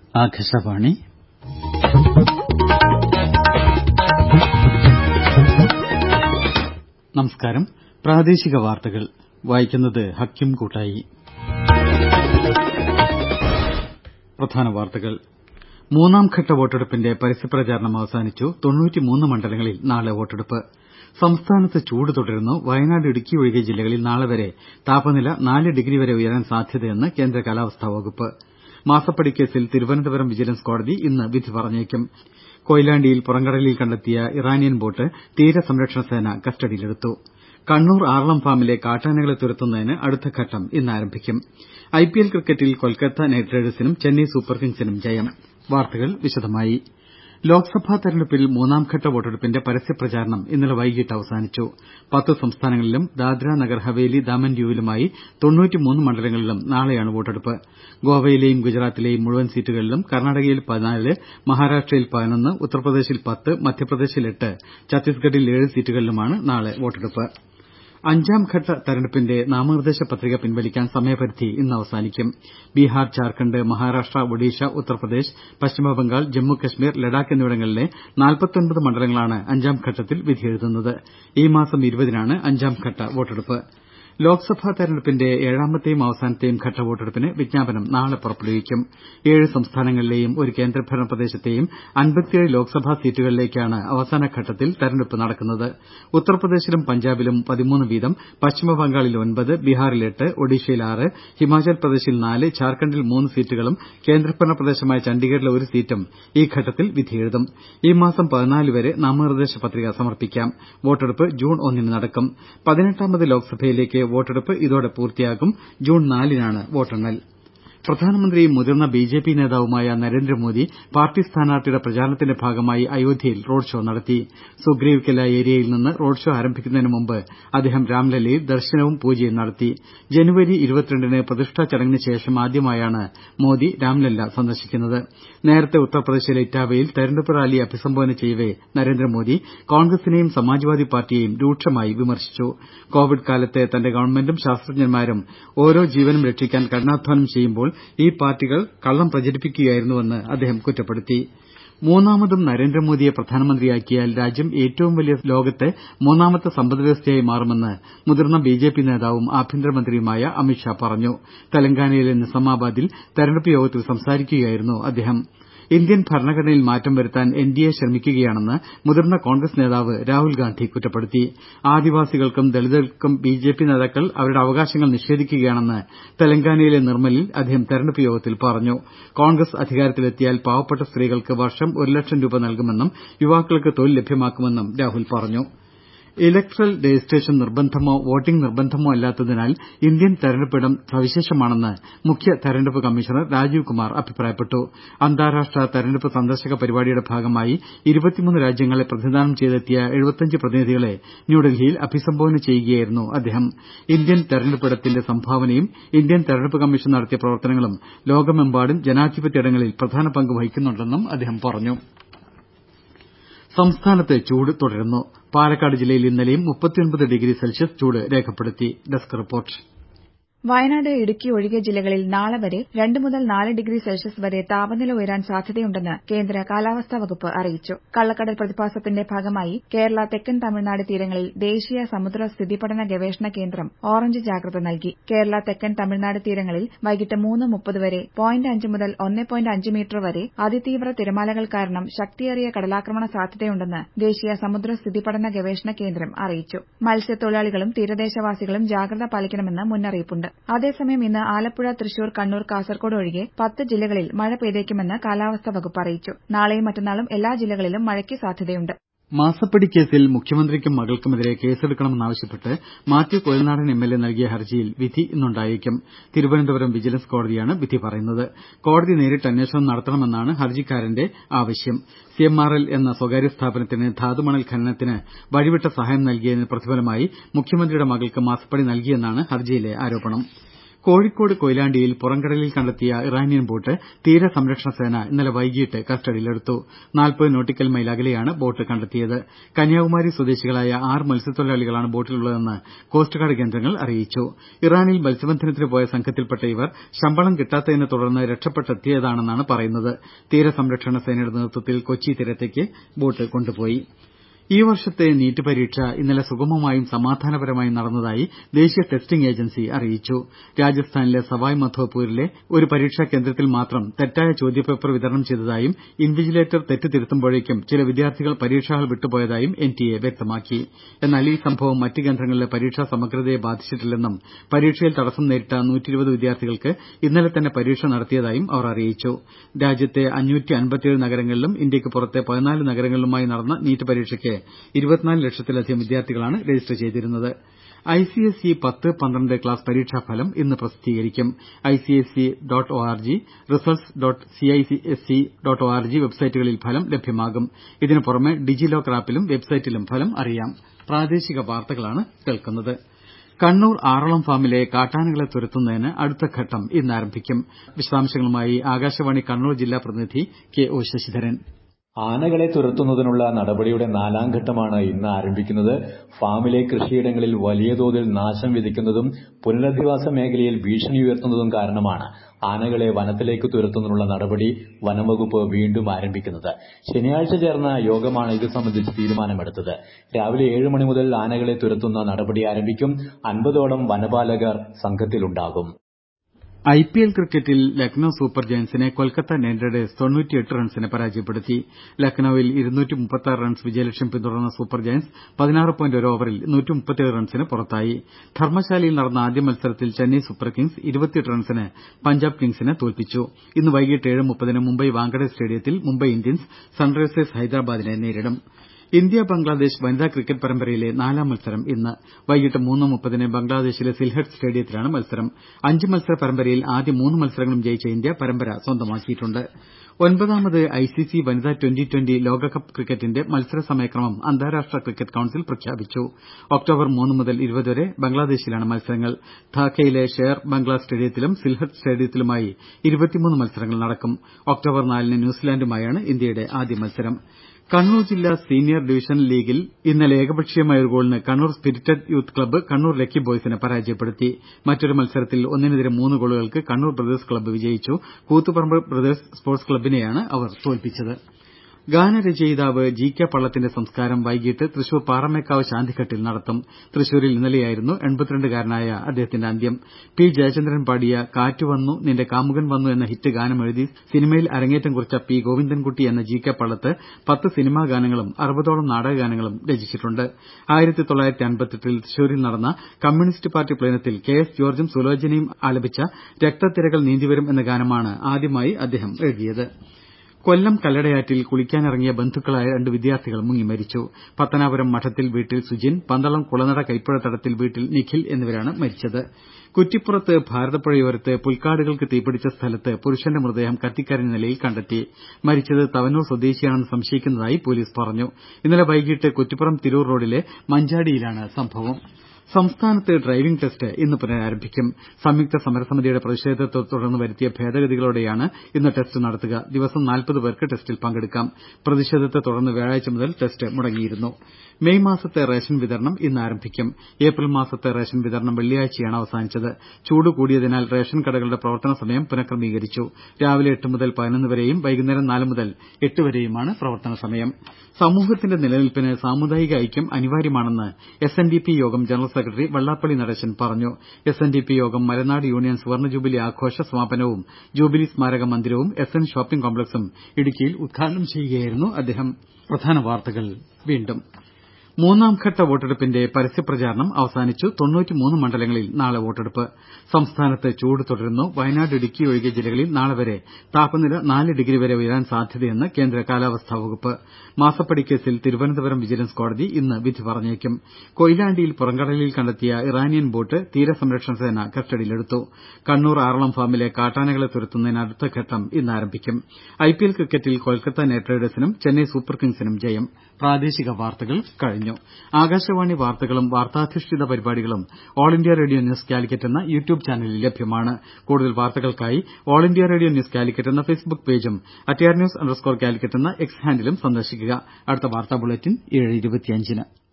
ആകാശവാണി നമസ്കാരം പ്രാദേശിക വാർത്തകൾ വായിക്കുന്നത് ഹക്കിം കൂട്ടായി പ്രധാന വാർത്തകൾ മൂന്നാംഘട്ട വോട്ടെടുപ്പിന്റെ പരസ്യപ്രചാരണം അവസാനിച്ചു മണ്ഡലങ്ങളിൽ നാളെ വോട്ടെടുപ്പ് സംസ്ഥാനത്ത് ചൂട് തുടരുന്നു വയനാട് ഇടുക്കി ഒഴികെ ജില്ലകളിൽ നാളെ വരെ താപനില നാല് ഡിഗ്രി വരെ ഉയരാൻ സാധ്യതയെന്ന് കേന്ദ്ര കാലാവസ്ഥാ വകുപ്പ് മാസപ്പടി കേസിൽ തിരുവനന്തപുരം വിജിലൻസ് കോടതി ഇന്ന് വിധി പറഞ്ഞേക്കും കൊയിലാണ്ടിയിൽ പുറംകടലിൽ കണ്ടെത്തിയ ഇറാനിയൻ ബോട്ട് തീരസംരക്ഷണ സേന കസ്റ്റഡിയിലെടുത്തു കണ്ണൂർ ആറളം ഫാമിലെ കാട്ടാനകളെ തുരത്തുന്നതിന് അടുത്തഘട്ടം ഇന്ന് ആരംഭിക്കും ഐപിഎൽ ക്രിക്കറ്റിൽ കൊൽക്കത്ത നൈറ്റ് റൈഡേഴ്സിനും ചെന്നൈ സൂപ്പർ കിംഗ്സിനും ജയം വാർത്തകൾ വിശദമായി ലോക്സഭാ തെരഞ്ഞെടുപ്പിൽ മൂന്നാംഘട്ട വോട്ടെടുപ്പിന്റെ പരസ്യപ്രചാരണം ഇന്നലെ വൈകിട്ട് അവസാനിച്ചു പത്ത് സംസ്ഥാനങ്ങളിലും ദാദ്ര നഗർ ഹവേലി ദാമൻ ഡ്യൂവിലുമായി മണ്ഡലങ്ങളിലും നാളെയാണ് വോട്ടെടുപ്പ് ഗോവയിലെയും ഗുജറാത്തിലെയും മുഴുവൻ സീറ്റുകളിലും കർണാടകയിൽ പതിനാല് മഹാരാഷ്ട്രയിൽ പതിനൊന്ന് ഉത്തർപ്രദേശിൽ പത്ത് മധ്യപ്രദേശിൽ എട്ട് ഛത്തീസ്ഗഡിൽ ഏഴ് സീറ്റുകളിലുമാണ് നാളെ വോട്ടെടുപ്പ് അഞ്ചാംഘട്ട തെരഞ്ഞെടുപ്പിന്റെ നാമനിർദ്ദേശ പത്രിക പിൻവലിക്കാൻ സമയപരിധി ഇന്ന് അവസാനിക്കും ബീഹാർ ഝാർഖണ്ഡ് മഹാരാഷ്ട്ര ഒഡീഷ ഉത്തർപ്രദേശ് പശ്ചിമബംഗാൾ ജമ്മു കശ്മീർ ലഡാക്ക് എന്നിവിടങ്ങളിലെ മണ്ഡലങ്ങളാണ് അഞ്ചാംഘട്ടത്തിൽ വിധിയെഴുതുന്നത് ഈ മാസം ഇരുപതിനാണ് അഞ്ചാംഘട്ട വോട്ടെടുപ്പ് ലോക്സഭാ തെരഞ്ഞെടുപ്പിന്റെ ഏഴാമത്തെയും അവസാനത്തെയും ഘട്ട വോട്ടെടുപ്പിന് വിജ്ഞാപനം നാളെ പുറപ്പെടുവിക്കും ഏഴ് സംസ്ഥാനങ്ങളിലെയും ഒരു കേന്ദ്രഭരണ പ്രദേശത്തെയും അൻപത്തിയേഴ് ലോക്സഭാ സീറ്റുകളിലേക്കാണ് അവസാനഘട്ടത്തിൽ തെരഞ്ഞെടുപ്പ് നടക്കുന്നത് ഉത്തർപ്രദേശിലും പഞ്ചാബിലും പതിമൂന്ന് വീതം പശ്ചിമബംഗാളിൽ ഒൻപത് ബീഹാറിൽ എട്ട് ഒഡീഷയിൽ ആറ് ഹിമാചൽ പ്രദേശിൽ നാല് ഝാർഖണ്ഡിൽ മൂന്ന് സീറ്റുകളും കേന്ദ്രഭരണ പ്രദേശമായ ചണ്ഡീഗഡിലെ ഒരു സീറ്റും ഈ ഘട്ടത്തിൽ വിധിയെഴുതും ഈ മാസം പതിനാല് വരെ നാമനിർദ്ദേശ പത്രിക സമർപ്പിക്കാം വോട്ടെടുപ്പ് ജൂൺ ഒന്നിന് നടക്കും പതിനെട്ടാമത് ലോക്സഭയിലേക്ക് വോട്ടെടുപ്പ് ഇതോടെ പൂർത്തിയാകും ജൂൺ നാലിനാണ് വോട്ടെണ്ണൽ പ്രധാനമന്ത്രിയും മുതിർന്ന ബിജെപി നേതാവുമായ നരേന്ദ്രമോദി പാർട്ടി സ്ഥാനാർത്ഥിയുടെ പ്രചാരണത്തിന്റെ ഭാഗമായി അയോധ്യയിൽ റോഡ് ഷോ നടത്തി സുഗ്രീവ് കില ഏരിയയിൽ നിന്ന് റോഡ് ഷോ ആരംഭിക്കുന്നതിന് മുമ്പ് അദ്ദേഹം രാംലല്ലയിൽ ദർശനവും പൂജയും നടത്തി ജനുവരി ന് പ്രതിഷ്ഠാ ചടങ്ങിന് ശേഷം ആദ്യമായാണ് മോദി രാംലല്ല സന്ദർശിക്കുന്നത് നേരത്തെ ഉത്തർപ്രദേശിലെ ഇറ്റാവയിൽ തെരഞ്ഞെടുപ്പ് റാലിയെ അഭിസംബോധന ചെയ്യവെ നരേന്ദ്രമോദി കോൺഗ്രസിനെയും സമാജ്വാദി പാർട്ടിയെയും രൂക്ഷമായി വിമർശിച്ചു കോവിഡ് കാലത്ത് തന്റെ ഗവൺമെന്റും ശാസ്ത്രജ്ഞന്മാരും ഓരോ ജീവനും രക്ഷിക്കാൻ കഠിനാധ്വാനം ചെയ്യുമ്പോൾ ഈ പാർട്ടികൾ കള്ളം പ്രചരിപ്പിക്കുകയായിരുന്നുവെന്ന് അദ്ദേഹം കുറ്റപ്പെടുത്തി മൂന്നാമതും നരേന്ദ്രമോദിയെ പ്രധാനമന്ത്രിയാക്കിയാൽ രാജ്യം ഏറ്റവും വലിയ ലോകത്തെ മൂന്നാമത്തെ സമ്പദ്വ്യവസ്ഥയായി മാറുമെന്ന് മുതിർന്ന ബിജെപി നേതാവും ആഭ്യന്തരമന്ത്രിയുമായ അമിത്ഷാ പറഞ്ഞു തെലങ്കാനയിലെ നിസാമാബാദിൽ തെരഞ്ഞെടുപ്പ് യോഗത്തിൽ സംസാരിക്കുകയായിരുന്നു അദ്ദേഹം ഇന്ത്യൻ ഭരണഘടനയിൽ മാറ്റം വരുത്താൻ എൻ ഡി എ ശ്രമിക്കുകയാണെന്ന് മുതിർന്ന കോൺഗ്രസ് നേതാവ് രാഹുൽഗാന്ധി കുറ്റപ്പെടുത്തി ആദിവാസികൾക്കും ദളിതർക്കും ബി ജെ പി നേതാക്കൾ അവരുടെ അവകാശങ്ങൾ നിഷേധിക്കുകയാണെന്ന് തെലങ്കാനയിലെ നിർമ്മലിൽ അദ്ദേഹം തെരഞ്ഞെടുപ്പ് യോഗത്തിൽ പറഞ്ഞു കോൺഗ്രസ് അധികാരത്തിലെത്തിയാൽ പാവപ്പെട്ട സ്ത്രീകൾക്ക് വർഷം ഒരു ലക്ഷം രൂപ നൽകുമെന്നും യുവാക്കൾക്ക് തൊഴിൽ ലഭ്യമാക്കുമെന്നും രാഹുൽ പറഞ്ഞു ഇലക്ടറൽ രജിസ്ട്രേഷൻ നിർബന്ധമോ വോട്ടിംഗ് നിർബന്ധമോ അല്ലാത്തതിനാൽ ഇന്ത്യൻ തെരഞ്ഞെടുപ്പിടം സവിശേഷമാണെന്ന് മുഖ്യ തെരഞ്ഞെടുപ്പ് കമ്മീഷണർ രാജീവ് കുമാർ അഭിപ്രായപ്പെട്ടു അന്താരാഷ്ട്ര തെരഞ്ഞെടുപ്പ് സന്ദർശക പരിപാടിയുടെ ഭാഗമായി രാജ്യങ്ങളെ പ്രതിനിധാനം ചെയ്തെത്തിയ പ്രതിനിധികളെ ന്യൂഡൽഹിയിൽ അഭിസംബോധന ചെയ്യുകയായിരുന്നു അദ്ദേഹം ഇന്ത്യൻ തെരഞ്ഞെടുപ്പിടത്തിന്റെ സംഭാവനയും ഇന്ത്യൻ തെരഞ്ഞെടുപ്പ് കമ്മീഷൻ നടത്തിയ പ്രവർത്തനങ്ങളും ലോകമെമ്പാടും ജനാധിപത്യ ഇടങ്ങളിൽ പ്രധാന പങ്ക് വഹിക്കുന്നുണ്ടെന്നും അദ്ദേഹം പറഞ്ഞു സംസ്ഥാനത്ത് ചൂട് തുടരുന്നു പാലക്കാട് ജില്ലയിൽ ഇന്നലെയും ഡിഗ്രി സെൽഷ്യസ് ചൂട് രേഖപ്പെടുത്തി ഡെസ്ക് റിപ്പോർട്ട് വയനാട് ഇടുക്കി ഒഴികെ ജില്ലകളിൽ നാളെ വരെ രണ്ട് മുതൽ നാല് ഡിഗ്രി സെൽഷ്യസ് വരെ താപനില ഉയരാൻ സാധ്യതയുണ്ടെന്ന് കേന്ദ്ര കാലാവസ്ഥാ വകുപ്പ് അറിയിച്ചു കള്ളക്കടൽ പ്രതിഭാസത്തിന്റെ ഭാഗമായി കേരള തെക്കൻ തമിഴ്നാട് തീരങ്ങളിൽ ദേശീയ സമുദ്ര സ്ഥിതിപഠന ഗവേഷണ കേന്ദ്രം ഓറഞ്ച് ജാഗ്രത നൽകി കേരള തെക്കൻ തമിഴ്നാട് തീരങ്ങളിൽ വൈകിട്ട് മൂന്ന് മുപ്പത് വരെ പോയിന്റ് അഞ്ച് മുതൽ ഒന്ന് പോയിന്റ് അഞ്ച് മീറ്റർ വരെ അതിതീവ്ര തിരമാലകൾ കാരണം ശക്തിയേറിയ കടലാക്രമണ സാധ്യതയുണ്ടെന്ന് ദേശീയ സമുദ്ര സ്ഥിതിപഠന ഗവേഷണ കേന്ദ്രം അറിയിച്ചു മത്സ്യത്തൊഴിലാളികളും തീരദേശവാസികളും ജാഗ്രത പാലിക്കണമെന്ന് മുന്നറിയിപ്പുണ്ട് അതേസമയം ഇന്ന് ആലപ്പുഴ തൃശൂർ കണ്ണൂർ കാസർകോട് ഒഴികെ പത്ത് ജില്ലകളിൽ മഴ പെയ്തേക്കുമെന്ന് കാലാവസ്ഥാ വകുപ്പ് അറിയിച്ചു നാളെയും മറ്റന്നാളും എല്ലാ ജില്ലകളിലും മഴയ്ക്ക് സാധ്യതയുണ്ട് മാസപ്പടി കേസിൽ മുഖ്യമന്ത്രിക്കും മകൾക്കുമെതിരെ കേസെടുക്കണമെന്നാവശ്യപ്പെട്ട് Mathew Kuzhalnadan M L A നൽകിയ ഹർജിയിൽ വിധി ഇന്നുണ്ടായേക്കും തിരുവനന്തപുരം വിജിലൻസ് കോടതിയാണ് വിധി പറയുന്നത് കോടതി നേരിട്ട് അന്വേഷണം നടത്തണമെന്നാണ് ഹർജിക്കാരന്റെ ആവശ്യം സി എം ആർ എൽ എന്ന സ്വകാര്യ സ്ഥാപനത്തിന് ധാതുമണൽ ഖനനത്തിന് വഴിവിട്ട സഹായം നൽകിയതിന് പ്രതിഫലമായി മുഖ്യമന്ത്രിയുടെ മകൾക്ക് മാസപ്പടി നൽകിയെന്നാണ് ഹർജിയിലെ ആരോപണം കോഴിക്കോട് കൊയിലാണ്ടിയിൽ പുറംകടലിൽ കണ്ടെത്തിയ ഇറാനിയൻ ബോട്ട് തീരസംരക്ഷണ സേന ഇന്നലെ വൈകീട്ട് കസ്റ്റഡിയിലെടുത്തു നാൽപ്പത് നോട്ടിക്കൽ മൈൽ അകലെയാണ് ബോട്ട് കണ്ടെത്തിയത് കന്യാകുമാരി സ്വദേശികളായ ആറ് മത്സ്യത്തൊഴിലാളികളാണ് ബോട്ടിലുള്ളതെന്ന് കോസ്റ്റ് ഗാർഡ് കേന്ദ്രങ്ങൾ അറിയിച്ചു ഇറാനിൽ മത്സ്യബന്ധനത്തിന് പോയ സംഘത്തിൽപ്പെട്ട ഇവർ ശമ്പളം കിട്ടാത്തതിനെ തുടർന്ന് രക്ഷപ്പെട്ടെത്തിയതാണെന്നാണ് പറയുന്നത് തീരസംരക്ഷണ സേനയുടെ നേതൃത്വത്തിൽ കൊച്ചി തീരത്തേക്ക് ബോട്ട് കൊണ്ടുപോയി ഈ വർഷത്തെ നീറ്റ് പരീക്ഷ ഇന്നലെ സുഗമമായും സമാധാനപരമായും നടന്നതായി ദേശീയ ടെസ്റ്റിംഗ് ഏജൻസി അറിയിച്ചു രാജസ്ഥാനിലെ സവായ് മധോപൂരിലെ ഒരു പരീക്ഷാ കേന്ദ്രത്തിൽ മാത്രം തെറ്റായ ചോദ്യപേപ്പർ വിതരണം ചെയ്തതായും ഇൻവിജിലേറ്റർ തെറ്റ് തിരുത്തുമ്പോഴേക്കും ചില വിദ്യാർത്ഥികൾ പരീക്ഷാ ഹാൾ വിട്ടുപോയതായും എൻടിഎ വ്യക്തമാക്കി എന്നാൽ ഈ സംഭവം മറ്റ് കേന്ദ്രങ്ങളിലെ പരീക്ഷാ സമഗ്രതയെ ബാധിച്ചിട്ടില്ലെന്നും പരീക്ഷയിൽ തടസ്സം നേരിട്ട വിദ്യാർത്ഥികൾക്ക് ഇന്നലെ തന്നെ പരീക്ഷ നടത്തിയതായും അവർ അറിയിച്ചു രാജ്യത്തെ നഗരങ്ങളിലും ഇന്ത്യക്ക് പുറത്തെ പതിനാല് നഗരങ്ങളിലുമായി നടന്ന നീറ്റ് പരീക്ഷയ്ക്ക് ഇരുപത്തിനാല് ലക്ഷത്തിലധികം വിദ്യാർത്ഥികളാണ് രജിസ്റ്റർ ചെയ്തിരുന്നത് ഐസിഎസ്ഇ പത്ത് പന്ത്രണ്ട് ക്ലാസ് പരീക്ഷാഫലം ഇന്ന് പ്രസിദ്ധീകരിക്കും ICSE dot ORG results dot CISE dot ORG വെബ്സൈറ്റുകളിൽ ഫലം ലഭ്യമാകും ഇതിനു പുറമെ ഡിജി ലോക്കർ ആപ്പിലും വെബ്സൈറ്റിലും ഫലം അറിയാം കണ്ണൂർ ആറളം ഫാമിലെ കാട്ടാനകളെ തുരത്തുന്നതിന് അടുത്ത ഘട്ടം ഇന്ന് ആരംഭിക്കും വിശദാംശങ്ങളുമായി ആകാശവാണി കണ്ണൂർ ജില്ലാ പ്രതിനിധി കെ ഒ ശശിധരൻ ആനകളെ തുരത്തുന്നതിനുള്ള നടപടിയുടെ നാലാം ഘട്ടമാണ് ഇന്ന് ആരംഭിക്കുന്നത് ഫാമിലെ കൃഷിയിടങ്ങളിൽ വലിയ തോതിൽ നാശം വിതയ്ക്കുന്നതും പുനരധിവാസ മേഖലയിൽ ഭീഷണി ഉയർത്തുന്നതും കാരണമാണ് ആനകളെ വനത്തിലേക്ക് തുരത്തുന്നതിനുള്ള നടപടി വനംവകുപ്പ് വീണ്ടും ആരംഭിക്കുന്നത് ശനിയാഴ്ച ചേർന്ന യോഗമാണ് ഇത് സംബന്ധിച്ച് തീരുമാനമെടുത്തത് രാവിലെ ഏഴ് മണി മുതൽ ആനകളെ തുരത്തുന്ന നടപടി ആരംഭിക്കും അൻപതോളം വനപാലകർ സംഘത്തിലുണ്ടാകും ഐപിഎൽ ക്രിക്കറ്റിൽ ലക്നൌ സൂപ്പർ ജയന്റ്സിനെ കൊൽക്കത്ത നൈറ്റ് റൈഡേഴ്സ് തൊണ്ണൂറ്റിയെട്ട് റൺസിന് പരാജയപ്പെടുത്തി ലക്നൌവിൽ റൺസ് വിജയലക്ഷ്യം പിന്തുടർന്ന സൂപ്പർ ജയന്റ്സ് പതിനാറ് പോയിന്റ് ഒരു ഓവറിൽ റൺസിന് പുറത്തായി ധർമ്മശാലയിൽ നടന്ന ആദ്യ മത്സരത്തിൽ ചെന്നൈ സൂപ്പർ കിങ്സ് ഇരുപത്തിയെട്ട് റൺസിന് പഞ്ചാബ് കിങ്സിനെ തോൽപ്പിച്ചു ഇന്ന് വൈകിട്ട് ഏഴ് മുപ്പതിന് മുംബൈ വാങ്കഡെ സ്റ്റേഡിയത്തിൽ മുംബൈ ഇന്ത്യൻസ് സൺറൈസേഴ്സ് ഹൈദരാബാദിനെ നേരിടും ഇന്ത്യ ബംഗ്ലാദേശ് വനിതാ ക്രിക്കറ്റ് പരമ്പരയിലെ നാലാം മത്സരം ഇന്ന് വൈകിട്ട് മൂന്ന് മുപ്പതിന് ബംഗ്ലാദേശിലെ സിൽഹട്ട് സ്റ്റേഡിയത്തിലാണ് മത്സരം അഞ്ച് മത്സര പരമ്പരയിൽ ആദ്യ മൂന്ന് മത്സരങ്ങളും ജയിച്ച ഇന്ത്യ പരമ്പര സ്വന്തമാക്കിയിട്ടുണ്ട് ഒൻപതാമത് ഐസിസി വനിതാ ട്വന്റി ട്വന്റി ലോകകപ്പ് ക്രിക്കറ്റിന്റെ മത്സര സമയക്രമം അന്താരാഷ്ട്ര ക്രിക്കറ്റ് കൌൺസിൽ പ്രഖ്യാപിച്ചു ഒക്ടോബർ മൂന്ന് മുതൽ ഇരുപത് വരെ ബംഗ്ലാദേശിലാണ് മത്സരങ്ങൾ ധാക്കയിലെ ഷെയർ ബംഗ്ല സ്റ്റേഡിയത്തിലും സിൽഹട്ട് സ്റ്റേഡിയത്തിലുമായി മത്സരങ്ങൾ നടക്കും ഒക്ടോബർ നാലിന് ന്യൂസിലാന്റുമായാണ് ഇന്ത്യയുടെ ആദ്യ മത്സരം കണ്ണൂർ ജില്ലാ സീനിയർ ഡിവിഷൻ ലീഗിൽ ഇന്നലെ ഏകപക്ഷീയമായ ഒരു ഗോളിന് Kannur spirited youth club Kannur lucky ബോയ്സിനെ പരാജയപ്പെടുത്തി മറ്റൊരു മത്സരത്തിൽ ഒന്നിനെതിരെ മൂന്ന് ഗോളുകൾക്ക് കണ്ണൂർ ബ്രദേഴ്സ് ക്ലബ്ബ് വിജയിച്ചു കൂത്തുപറമ്പ് ബ്രദേഴ്സ് സ്പോർട്സ് ക്ലബ്ബിനെയാണ് അവർ തോൽപ്പിച്ചത് ഗാനരചയിതാവ് ജി കെ പള്ളത്തിന്റെ സംസ്കാരം വൈകിട്ട് തൃശൂർ പാറമേക്കാവ് ശാന്തിഘട്ടിൽ നടത്തും തൃശൂരിൽ ഇന്നലെയായിരുന്നു എൺപത്തിരണ്ടുകാരനായ അദ്ദേഹത്തിന്റെ അന്ത്യം പി ജയചന്ദ്രൻ പാടിയ കാറ്റ് വന്നു നിന്റെ കാമുകൻ വന്നു എന്ന ഹിറ്റ് ഗാനമെഴുതി സിനിമയിൽ അരങ്ങേറ്റം കുറിച്ച പി ഗോവിന്ദൻകുട്ടി എന്ന ജി കെ പള്ളത്ത് പത്ത് സിനിമാ ഗാനങ്ങളും അറുപതോളം നാടകഗാനങ്ങളും രചിച്ചിട്ടുണ്ട് ൽ തൃശൂരിൽ നടന്ന കമ്മ്യൂണിസ്റ്റ് പാർട്ടി പ്ലീനത്തിൽ കെ എസ് ജോർജും സുലോചനയും ആലപിച്ച രക്തത്തിരകൾ നീന്തിവരും എന്ന ഗാനമാണ് ആദ്യമായി അദ്ദേഹം എഴുതിയത് കൊല്ലം കല്ലടയാറ്റിൽ കുളിക്കാനിറങ്ങിയ ബന്ധുക്കളായ രണ്ട് വിദ്യാർത്ഥികൾ മുങ്ങി മരിച്ചു പത്തനാപുരം മഠത്തിൽ വീട്ടിൽ സുജിൻ പന്തളം കുളനട കൈപ്പുഴ തടത്തിൽ വീട്ടിൽ നിഖിൽ എന്നിവരാണ് മരിച്ചത് കുറ്റിപ്പുറത്ത് ഭാരതപ്പുഴയോരത്ത് പുൽക്കാടുകൾക്ക് തീപിടിച്ച സ്ഥലത്ത് പുരുഷന്റെ മൃതദേഹം കത്തിക്കരിഞ്ഞ നിലയിൽ കണ്ടെത്തി മരിച്ചത് തവനൂർ സ്വദേശിയാണെന്ന് സംശയിക്കുന്നതായി പൊലീസ് പറഞ്ഞു ഇന്നലെ വൈകിട്ട് കുറ്റിപ്പുറം തിരൂർ റോഡിലെ മഞ്ചാടിയിലാണ് സംഭവം സംസ്ഥാനത്ത് ഡ്രൈവിംഗ് ടെസ്റ്റ് ഇന്ന് പുനരാരംഭിക്കും സംയുക്ത സമരസമിതിയുടെ പ്രതിഷേധത്തെ തുടർന്ന് വരുത്തിയ ഭേദഗതികളോടെയാണ് ഇന്ന് ടെസ്റ്റ് നടത്തുക ദിവസം നാൽപ്പത് പേർക്ക് ടെസ്റ്റിൽ പങ്കെടുക്കാം പ്രതിഷേധത്തെ തുടർന്ന് വ്യാഴാഴ്ച മുതൽ ടെസ്റ്റ് മുടങ്ങിയിരുന്നു മെയ് മാസത്തെ റേഷൻ വിതരണം ഇന്ന് ആരംഭിക്കും ഏപ്രിൽ മാസത്തെ റേഷൻ വിതരണം വെള്ളിയാഴ്ചയാണ് അവസാനിച്ചത് ചൂട് കൂടിയതിനാൽ റേഷൻ കടകളുടെ പ്രവർത്തന സമയം പുനഃക്രമീകരിച്ചു രാവിലെ എട്ട് മുതൽ പതിനൊന്ന് വരെയും വൈകുന്നേരം നാല് മുതൽ എട്ട് വരെയുമാണ് പ്രവർത്തന സമയം സമൂഹത്തിന്റെ നിലനിൽപ്പിന് സാമുദായിക ഐക്യം അനിവാര്യമാണെന്ന് എസ് എൻ ഡി പി യോഗം ജനറൽ സെക്രട്ടറി വെള്ളാപ്പള്ളി നടേശൻ പറഞ്ഞു എസ് എൻ ഡി പി യോഗം മലനാട് യൂണിയൻ സുവർണ ജൂബിലി ആഘോഷ സമാപനവും ജൂബിലി സ്മാരക മന്ദിരവും എസ് എൻ ഷോപ്പിംഗ് കോംപ്ലക്സും ഇടുക്കിയിൽ ഉദ്ഘാടനം ചെയ്യുകയായിരുന്നു അദ്ദേഹം മൂന്നാംഘട്ട വോട്ടെടുപ്പിന്റെ പരസ്യപ്രചാരണം അവസാനിച്ചു മണ്ഡലങ്ങളിൽ നാളെ വോട്ടെടുപ്പ് സംസ്ഥാനത്ത് ചൂട് തുടരുന്നു വയനാട് ഇടുക്കി ഒഴികെ ജില്ലകളിൽ നാളെ വരെ താപനില നാല് ഡിഗ്രി വരെ ഉയരാൻ സാധ്യതയെന്ന് കേന്ദ്ര കാലാവസ്ഥാ വകുപ്പ് മാസപ്പടി കേസിൽ തിരുവനന്തപുരം വിജിലൻസ് കോടതി ഇന്ന് വിധി പറഞ്ഞേക്കും കൊയിലാണ്ടിയിൽ പുറംകടലിൽ കണ്ടെത്തിയ ഇറാനിയൻ ബോട്ട് തീരസംരക്ഷണ സേന കസ്റ്റഡിയിലെടുത്തു കണ്ണൂർ ആറളം ഫാമിലെ കാട്ടാനകളെ തുരത്തുന്നതിന് അടുത്ത ഘട്ടം ഇന്ന് ആരംഭിക്കും ഐപിഎൽ ക്രിക്കറ്റിൽ കൊൽക്കത്ത നൈറ്റ് റൈഡേഴ്സിനും ചെന്നൈ സൂപ്പർ കിങ്സിനും ജയം കഴിഞ്ഞു ആകാശവാണി വാർത്തകളും വാർത്താധിഷ്ഠിത പരിപാടികളും all India radio news Calicut എന്ന യൂട്യൂബ് ചാനലിൽ ലഭ്യമാണ് കൂടുതൽ വാർത്തകൾക്കായി all India radio news Calicut എന്ന ഫേസ്ബുക്ക് പേജും at R news underscore Calicut എന്ന എക്സ് ഹാൻഡിലും സന്ദർശിക്കുക അടുത്ത വാർത്താ ബുള്ളറ്റിൻ ഏഴ് ഇരുപത്തിയഞ്ചിന്